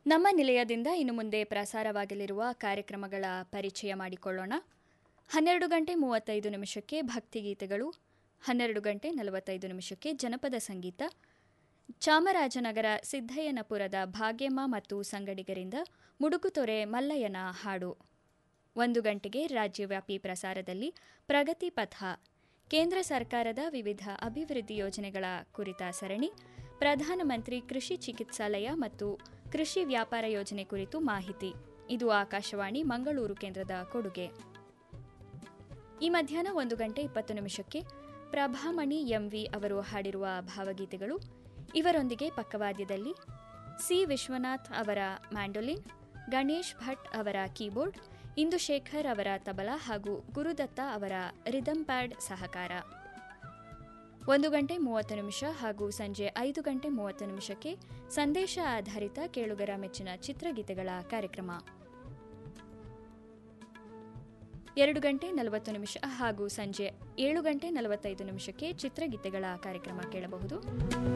ನಮ್ಮ ನಿಲಯದಿಂದ ಇನ್ನು ಮುಂದೆ ಪ್ರಸಾರವಾಗಲಿರುವ ಕಾರ್ಯಕ್ರಮಗಳ ಪರಿಚಯ ಮಾಡಿಕೊಳ್ಳೋಣ ಹನ್ನೆರಡು ಗಂಟೆ ಮೂವತ್ತೈದು ನಿಮಿಷಕ್ಕೆ ಭಕ್ತಿಗೀತೆಗಳು ಹನ್ನೆರಡು ಗಂಟೆ ನಲವತ್ತೈದು ನಿಮಿಷಕ್ಕೆ ಜನಪದ ಸಂಗೀತ ಚಾಮರಾಜನಗರ ಸಿದ್ದಯ್ಯನಪುರದ ಭಾಗ್ಯಮ್ಮ ಮತ್ತು ಸಂಗಡಿಗರಿಂದ ಮುಡುಕುತೊರೆ ಮಲ್ಲಯ್ಯನ ಹಾಡು ಒಂದು ಗಂಟೆಗೆ ರಾಜ್ಯವ್ಯಾಪಿ ಪ್ರಸಾರದಲ್ಲಿ ಪ್ರಗತಿ ಪಥ ಕೇಂದ್ರ ಸರ್ಕಾರದ ವಿವಿಧ ಅಭಿವೃದ್ಧಿ ಯೋಜನೆಗಳ ಕುರಿತ ಸರಣಿ ಪ್ರಧಾನಮಂತ್ರಿ ಕೃಷಿ ಚಿಕಿತ್ಸಾಲಯ ಮತ್ತು ಕೃಷಿ ವ್ಯಾಪಾರ ಯೋಜನೆ ಕುರಿತು ಮಾಹಿತಿ ಇದು ಆಕಾಶವಾಣಿ ಮಂಗಳೂರು ಕೇಂದ್ರದ ಕೊಡುಗೆ ಈ ಮಧ್ಯಾಹ್ನ ಒಂದು ಗಂಟೆ ಇಪ್ಪತ್ತು ನಿಮಿಷಕ್ಕೆ ಪ್ರಭಾಮಣಿ ಎಂವಿ ಅವರು ಹಾಡಿರುವ ಭಾವಗೀತೆಗಳು ಇವರೊಂದಿಗೆ ಪಕ್ಕವಾದ್ಯದಲ್ಲಿ ಸಿ ವಿಶ್ವನಾಥ್ ಅವರ ಮ್ಯಾಂಡೋಲಿನ್ ಗಣೇಶ್ ಭಟ್ ಅವರ ಕೀಬೋರ್ಡ್ ಇಂದುಶೇಖರ್ ಅವರ ತಬಲಾ ಹಾಗೂ ಗುರುದತ್ತ ಅವರ ರಿದಮ್ ಪ್ಯಾಡ್ ಸಹಕಾರ ಒಂದು ಗಂಟೆ ಮೂವತ್ತು ನಿಮಿಷ ಹಾಗೂ ಸಂಜೆ ಐದು ಗಂಟೆ ಮೂವತ್ತು ನಿಮಿಷಕ್ಕೆ ಸಂದೇಶ ಆಧಾರಿತ ಕೇಳುಗರ ಮೆಚ್ಚಿನ ಚಿತ್ರಗೀತೆಗಳ ಕಾರ್ಯಕ್ರಮ ಎರಡು ಗಂಟೆ ನಲವತ್ತು ನಿಮಿಷ ಹಾಗೂ ಸಂಜೆ ಏಳು ಗಂಟೆ ನಲವತ್ತೈದು ನಿಮಿಷಕ್ಕೆ ಚಿತ್ರಗೀತೆಗಳ ಕಾರ್ಯಕ್ರಮ ಕೇಳಬಹುದು